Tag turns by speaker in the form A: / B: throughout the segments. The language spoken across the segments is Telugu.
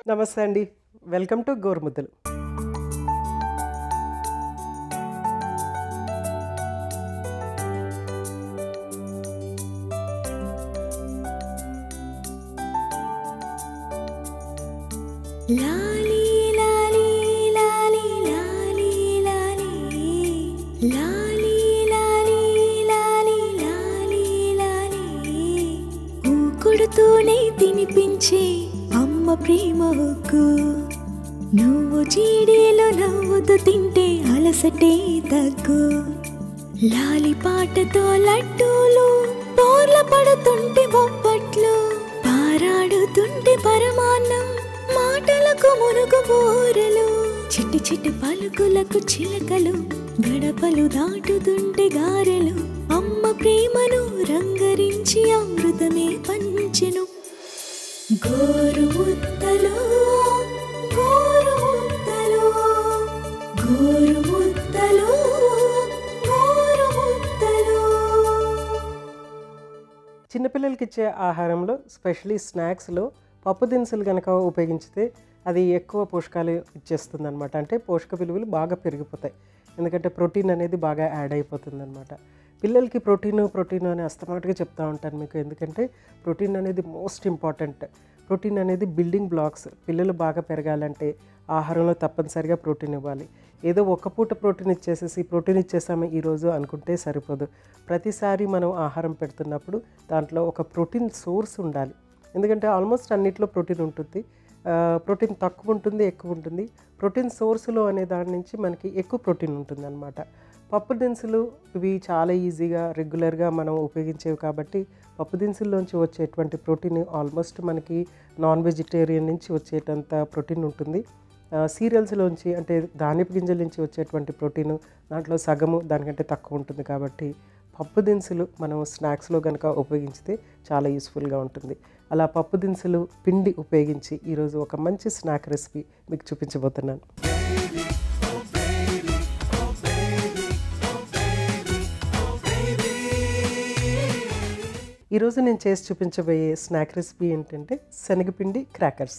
A: నమస్తే అండి వెల్కమ్ టు గోరుముద్దలు
B: లాలీ లాలీ లాలీ లాలీ లాలీ లాలీ లాలీ లాలీ లాలీ లాలీ ఊకుడుతూనే తినిపించే అమ్మ ప్రేమ హక్కు నువ్వు చీడీలో నవ్వుతూ తింటే అలసటే తగ్గు లాలి పాటతో లడ్డూలు పోర్ల పడుతుంటే బొప్పట్లు పారాడుతుంటే పరమాన్నం మాటలకు మునుగు బోరలు చిట్టి చిట్టి పలుకులకు చిలకలు గడపలు దాటుతుంటే గారెలు అమ్మ ప్రేమను రంగరించి అమృతమే పంచెను గోరు ముద్దలు గోరు ముద్దలు గోరు ముద్దలు గోరు ముద్దలు
A: చిన్నపిల్లలకి ఇచ్చే ఆహారంలో స్పెషలీ స్నాక్స్లో పప్పు దినుసులు కనుక ఉపయోగించితే అది ఎక్కువ పోషకాలు ఇచ్చేస్తుంది అనమాట అంటే పోషక విలువలు బాగా పెరిగిపోతాయి ఎందుకంటే ప్రోటీన్ అనేది బాగా యాడ్ అయిపోతుంది అనమాట పిల్లలకి ప్రోటీన్ ప్రోటీన్ అని అస్తమాటుగా చెప్తా ఉంటాను మీకు ఎందుకంటే ప్రోటీన్ అనేది మోస్ట్ ఇంపార్టెంట్ ప్రోటీన్ అనేది బిల్డింగ్ బ్లాక్స్ పిల్లలు బాగా పెరగాలంటే ఆహారంలో తప్పనిసరిగా ప్రోటీన్ ఇవ్వాలి ఏదో ఒక్క పూట ప్రోటీన్ ఇచ్చేసేసి ప్రోటీన్ ఇచ్చేసాము ఈరోజు అనుకుంటే సరిపోదు ప్రతిసారి మనం ఆహారం పెడుతున్నప్పుడు దాంట్లో ఒక ప్రోటీన్ సోర్స్ ఉండాలి ఎందుకంటే ఆల్మోస్ట్ అన్నిట్లో ప్రోటీన్ ఉంటుంది ఆ, ప్రోటీన్ తక్కువ ఉంటుంది ఎక్కువ ఉంటుంది ప్రోటీన్ సోర్సులో అనే దాని నుంచి మనకి ఎక్కువ ప్రోటీన్ ఉంటుంది అనమాట పప్పు దినుసులు ఇవి చాలా ఈజీగా రెగ్యులర్గా మనం ఉపయోగించేవి కాబట్టి పప్పు దినుసుల్లోంచి వచ్చేటువంటి ప్రోటీన్ ఆల్మోస్ట్ మనకి నాన్ వెజిటేరియన్ నుంచి వచ్చేటంత ప్రోటీన్ ఉంటుంది సీరియల్స్లోంచి అంటే ధాన్యపు గింజల నుంచి వచ్చేటువంటి ప్రోటీన్ దాంట్లో సగము దానికంటే తక్కువ ఉంటుంది కాబట్టి పప్పు దినుసులు మనం స్నాక్స్లో కనుక ఉపయోగించితే చాలా యూస్ఫుల్గా ఉంటుంది అలా పప్పు దినుసులు పిండి ఉపయోగించి ఈరోజు ఒక మంచి స్నాక్ రెసిపీ మీకు చూపించబోతున్నాను ఈరోజు నేను చేసి చూపించబోయే స్నాక్ రెసిపీ ఏంటంటే శనగపిండి క్రాకర్స్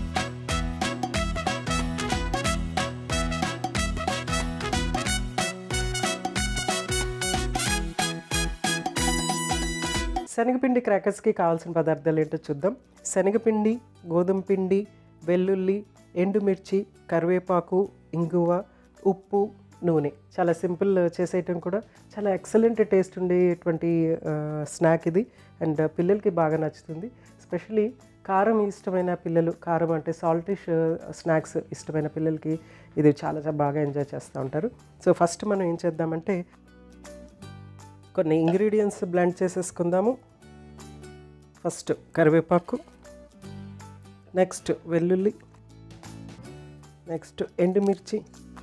A: శనగపిండి క్రాకర్స్కి కావాల్సిన పదార్థాలు ఏంటో చూద్దాం శనగపిండి గోధుమ పిండి వెల్లుల్లి ఎండుమిర్చి కరివేపాకు ఇంగువ ఉప్పు నూనె చాలా సింపుల్ చేసేయటం కూడా చాలా ఎక్సలెంట్ టేస్ట్ ఉండేటువంటి స్నాక్ ఇది అండ్ పిల్లలకి బాగా నచ్చుతుంది స్పెషలీ కారం ఇష్టమైన పిల్లలు కారం అంటే సాల్టిష్ స్నాక్స్ ఇష్టమైన పిల్లలకి ఇది చాలా చాలా బాగా ఎంజాయ్ చేస్తూ ఉంటారు సో ఫస్ట్ మనం ఏం చేద్దామంటే కొన్ని ఇంగ్రీడియంట్స్ బ్లెండ్ చేసేసుకుందాము ఫస్ట్ కరివేపాకు నెక్స్ట్ వెల్లుల్లి నెక్స్ట్ ఎండుమిర్చి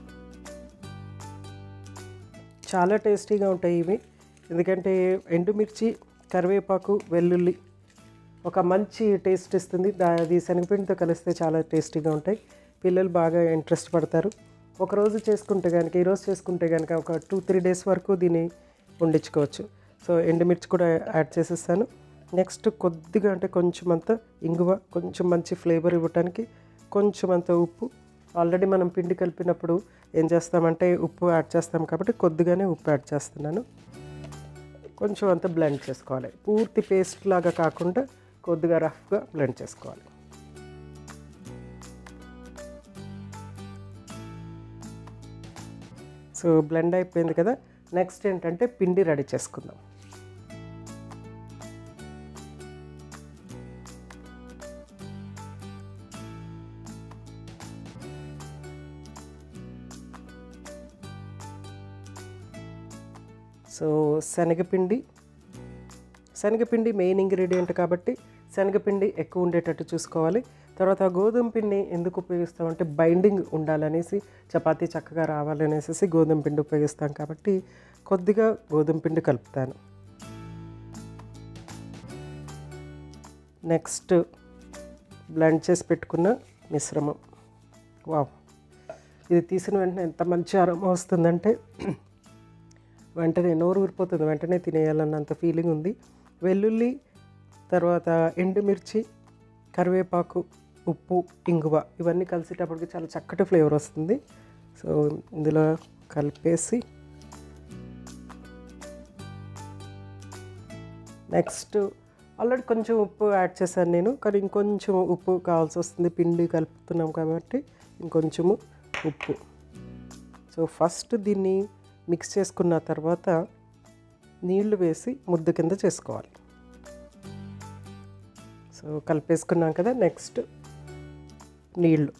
A: చాలా టేస్టీగా ఉంటాయి ఇవి ఎందుకంటే ఎండుమిర్చి కరివేపాకు వెల్లుల్లి ఒక మంచి టేస్ట్ ఇస్తుంది దా- అది శనగపిండితో కలిస్తే చాలా టేస్టీగా ఉంటాయి పిల్లలు బాగా ఇంట్రెస్ట్ పడతారు ఒకరోజు చేసుకుంటే కనుక ఈరోజు చేసుకుంటే కనుక ఒక టూ త్రీ డేస్ వరకు దీన్ని వండించుకోవచ్చు సో ఎండుమిర్చి కూడా యాడ్ చేసేస్తాను నెక్స్ట్ కొద్దిగా అంటే కొంచెం అంత ఇంగువ కొంచెం మంచి ఫ్లేవర్ ఇవ్వటానికి కొంచెం అంత ఉప్పు ఆల్రెడీ మనం పిండి కలిపినప్పుడు ఏం చేస్తామంటే ఉప్పు యాడ్ చేస్తాం కాబట్టి కొద్దిగానే ఉప్పు యాడ్ చేస్తున్నాను కొంచెం అంత బ్లెండ్ చేసుకోవాలి పూర్తి పేస్ట్ లాగా కాకుండా కొద్దిగా రఫ్గా బ్లెండ్ చేసుకోవాలి సో బ్లెండ్ అయిపోయింది కదా నెక్స్ట్ ఏంటంటే పిండి రెడీ చేసుకుందాం సో శనగపిండి శనగపిండి మెయిన్ ఇంగ్రీడియంట్ కాబట్టి శనగపిండి ఎక్కువ ఉండేటట్టు చూసుకోవాలి తర్వాత గోధుమ పిండి ఎందుకు ఉపయోగిస్తామంటే బైండింగ్ ఉండాలనేసి చపాతీ చక్కగా రావాలనేసి గోధుమ పిండి ఉపయోగిస్తాం కాబట్టి కొద్దిగా గోధుమ పిండి కలుపుతాను నెక్స్ట్ బ్లెండ్ చేసి పెట్టుకున్న మిశ్రమం వావ్ ఇది తీసిన వెంటనే ఎంత మంచి అరమ వస్తుందంటే వెంటనే నోరు ఊరిపోతుంది వెంటనే తినేయాలన్నంత ఫీలింగ్ ఉంది వెల్లుల్లి తర్వాత ఎండుమిర్చి కరివేపాకు ఉప్పు ఇంగువ ఇవన్నీ కలిసేటప్పటికి చాలా చక్కటి ఫ్లేవర్ వస్తుంది సో ఇందులో కలిపేసి నెక్స్ట్ ఆల్రెడీ కొంచెం ఉప్పు యాడ్ చేశాను నేను కానీ ఇంకొంచెం ఉప్పు కావాల్సి వస్తుంది పిండి కలుపుతున్నాం కాబట్టి ఇంకొంచెము ఉప్పు సో ఫస్ట్ దీన్ని మిక్స్ చేసుకున్న తర్వాత నీళ్లు వేసి ముద్ద కింద చేసుకోవాలి సో కలిపేసుకున్నాం కదా నెక్స్ట్ నీళ్ళు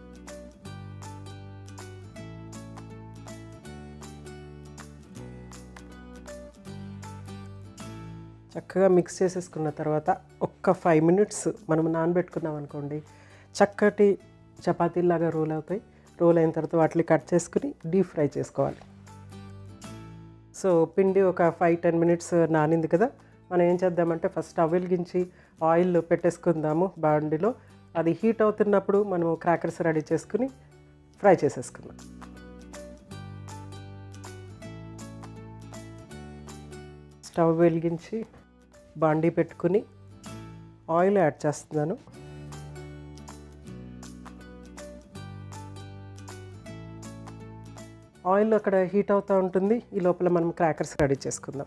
A: చక్కగా మిక్స్ చేసేసుకున్న తర్వాత ఒక్క ఫైవ్ మినిట్స్ మనం నానబెట్టుకున్నాం అనుకోండి చక్కటి చపాతీలాగా రోల్ అవుతాయి రోల్ అయిన తర్వాత వాటిని కట్ చేసుకుని డీప్ ఫ్రై చేసుకోవాలి సో పిండి ఒక ఫైవ్ టెన్ మినిట్స్ నానింది కదా మనం ఏం చేద్దామంటే ఫస్ట్ స్టవ్ వెలిగించి ఆయిల్ పెట్టేసుకుందాము బాండిలో అది హీట్ అవుతున్నప్పుడు మనము క్రాకర్స్ రెడీ చేసుకుని ఫ్రై చేసేసుకుందాం స్టవ్ వెలిగించి బాండీ పెట్టుకుని ఆయిల్ యాడ్ చేస్తున్నాను ఆయిల్ అక్కడ హీట్ అవుతూ ఉంటుంది ఈ లోపల మనం క్రాకర్స్ రెడీ చేసుకుందాం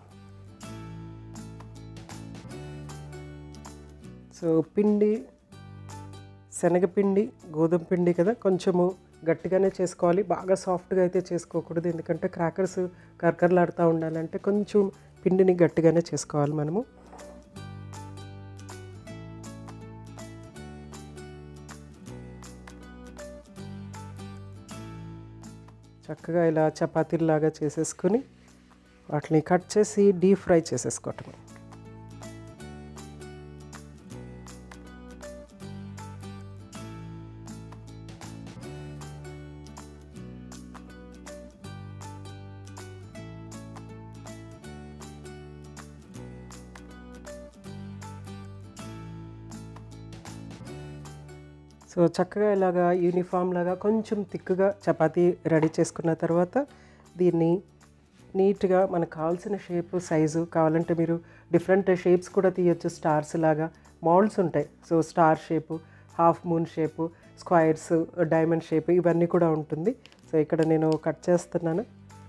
A: సో పిండి శనగపిండి గోధుమ పిండి కదా కొంచెము గట్టిగానే చేసుకోవాలి బాగా సాఫ్ట్గా అయితే చేసుకోకూడదు ఎందుకంటే క్రాకర్స్ కరకరలాడుతూ ఉండాలంటే కొంచెం పిండిని గట్టిగానే చేసుకోవాలి మనము చక్కగా ఇలా చపాతీలాగా చేసేసుకుని వాటిని కట్ చేసి డీప్ ఫ్రై చేసేసుకోవటం సో చక్కగా ఇలాగా యూనిఫామ్ లాగా కొంచెం తిక్కుగా చపాతీ రెడీ చేసుకున్న తర్వాత దీన్ని నీట్గా మనకు కావాల్సిన షేప్ సైజు కావాలంటే మీరు డిఫరెంట్ షేప్స్ కూడా తీయొచ్చు స్టార్స్ లాగా మోల్డ్స్ ఉంటాయి so star shape half moon shape squares diamond shape ఇవన్నీ కూడా ఉంటుంది సో ఇక్కడ నేను కట్ చేస్తున్నాను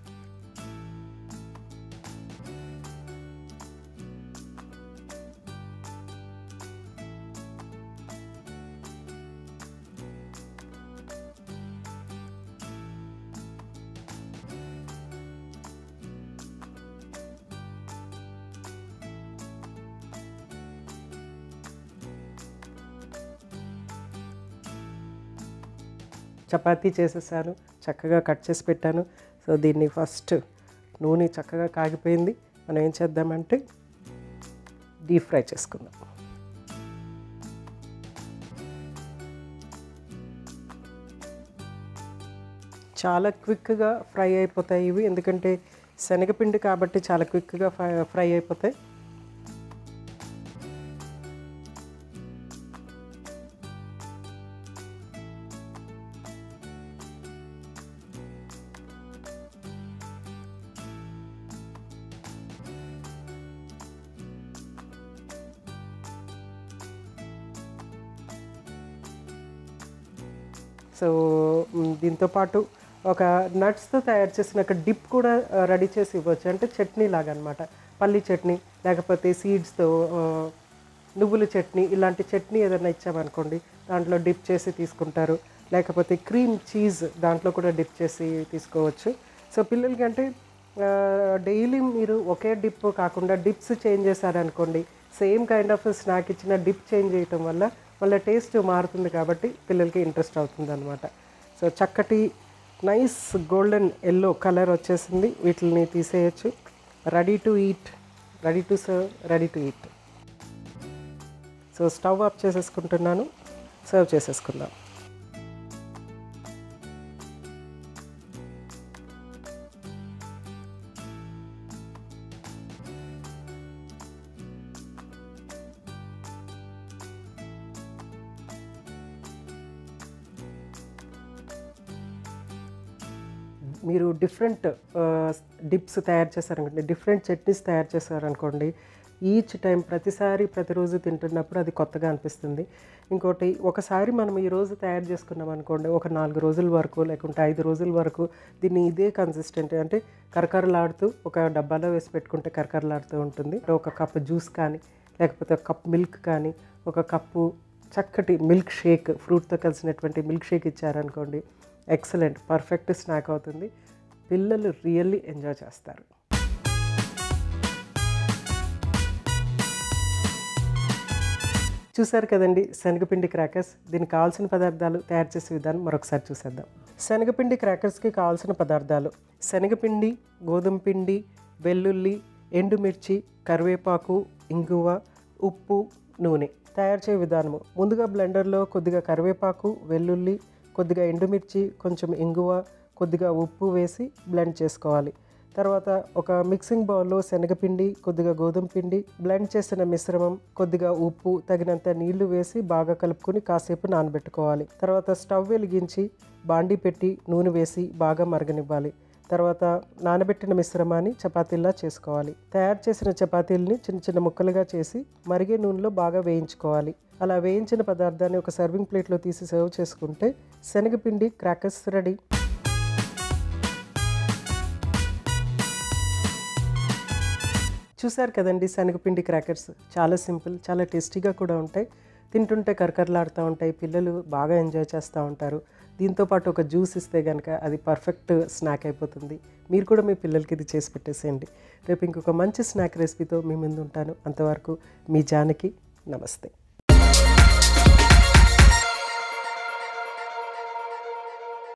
A: చపాతీ చేసేసాను చక్కగా కట్ చేసి పెట్టాను సో దీన్ని ఫస్ట్ నూనె చక్కగా కాగిపోయింది మనం ఏం చేద్దామంటే డీప్ ఫ్రై చేసుకుందాం చాలా క్విక్గా ఫ్రై అయిపోతాయి ఇవి ఎందుకంటే శనగపిండి కాబట్టి చాలా క్విక్గా ఫ్రై ఫ్రై అయిపోతాయి సో మ్, దీంతో పాటు ఒక నట్స్తో తయారు చేసిన ఒక డిప్ కూడా రెడీ చేసి ఇవ్వచ్చు అంటే చట్నీ లాగా అనమాట పల్లి చట్నీ లేకపోతే సీడ్స్తో నువ్వుల చట్నీ ఇలాంటి చట్నీ ఏదైనా ఇచ్చామనుకోండి దాంట్లో డిప్ చేసి తీసుకుంటారు లేకపోతే క్రీమ్ చీజ్ దాంట్లో కూడా డిప్ చేసి తీసుకోవచ్చు సో పిల్లలకి అంటే డైలీ మీరు ఒకే డిప్ కాకుండా డిప్స్ చేంజ్ చేశారనుకోండి సేమ్ కైండ్ ఆఫ్ స్నాక్ ఇచ్చిన డిప్ చేంజ్ చేయటం వల్ల వాళ్ళ టేస్ట్ మారుతుంది కాబట్టి పిల్లలకి ఇంట్రెస్ట్ అవుతుంది అనమాట సో చక్కటి నైస్ గోల్డెన్ ఎల్లో కలర్ వచ్చేసింది వీటిని తీసేయచ్చు ready to eat ready to serve ready to eat so stove off చేసేసుకుంటున్నాను సర్వ్ చేసేసుకుందాం మీరు డిఫరెంట్ డిప్స్ తయారు చేశారనుకోండి డిఫరెంట్ చట్నీస్ తయారు చేశారనుకోండి ఈచ్ టైం ప్రతిసారి ప్రతిరోజు తింటున్నప్పుడు అది కొత్తగా అనిపిస్తుంది ఇంకోటి ఒకసారి మనం ఈ రోజు తయారు చేసుకున్నాం అనుకోండి ఒక నాలుగు రోజుల వరకు లేకుంటే ఐదు రోజుల వరకు దీన్ని ఇదే కన్సిస్టెంట్ అంటే కరకరలాడుతూ ఒక డబ్బాలో వేసి పెట్టుకుంటే కరకరలాడుతూ ఉంటుంది ఒక కప్ జ్యూస్ కానీ లేకపోతే ఒక కప్ మిల్క్ కానీ ఒక కప్పు చక్కటి మిల్క్ షేక్ ఫ్రూట్తో కలిసినటువంటి మిల్క్ షేక్ ఇచ్చారనుకోండి ఎక్సలెంట్ పర్ఫెక్ట్ స్నాక్ అవుతుంది పిల్లలు రియల్లీ ఎంజాయ్ చేస్తారు చూసారు కదండి శనగపిండి క్రాకర్స్ దీనికి కావాల్సిన పదార్థాలు తయారు చేసే విధానం మరొకసారి చూసేద్దాం శనగపిండి క్రాకర్స్కి కావాల్సిన పదార్థాలు శనగపిండి గోధుమ పిండి వెల్లుల్లి ఎండుమిర్చి కరివేపాకు ఇంగువ ఉప్పు నూనె తయారు చేయ విధానము ముందుగా బ్లెండర్లో కొద్దిగా కరివేపాకు వెల్లుల్లి కొద్దిగా ఎండుమిర్చి కొంచెం ఇంగువ కొద్దిగా ఉప్పు వేసి బ్లెండ్ చేసుకోవాలి తర్వాత ఒక మిక్సింగ్ బౌల్లో శనగపిండి కొద్దిగా గోధుమ పిండి బ్లెండ్ చేసిన మిశ్రమం కొద్దిగా ఉప్పు తగినంత నీళ్లు వేసి బాగా కలుపుకొని కాసేపు నానబెట్టుకోవాలి తర్వాత స్టవ్ వెలిగించి బాండి పెట్టి నూనె వేసి బాగా మరగనివ్వాలి తర్వాత నానబెట్టిన మిశ్రమాన్ని చపాతీల్లా చేసుకోవాలి తయారు చేసిన చపాతీల్ని చిన్న చిన్న ముక్కలుగా చేసి మరిగే నూనెలో బాగా వేయించుకోవాలి అలా వేయించిన పదార్థాన్ని ఒక సర్వింగ్ ప్లేట్లో తీసి సర్వ్ చేసుకుంటే శనగపిండి క్రాకర్స్ రెడీ చూసారు కదండి శనగపిండి క్రాకర్స్ చాలా సింపుల్ చాలా టేస్టీగా కూడా ఉంటాయి తింటుంటే కరకరలాడుతూ ఉంటాయి పిల్లలు బాగా ఎంజాయ్ చేస్తూ ఉంటారు దీంతో పాటు ఒక జ్యూస్ ఇస్తే కనుక అది పర్ఫెక్ట్ స్నాక్ అయిపోతుంది మీరు కూడా మీ పిల్లలకి ఇది చేసి పెట్టేసేయండి రేపు ఇంకొక మంచి స్నాక్ రెసిపీతో మీ ముందు ఉంటాను అంతవరకు మీ జానకి నమస్తే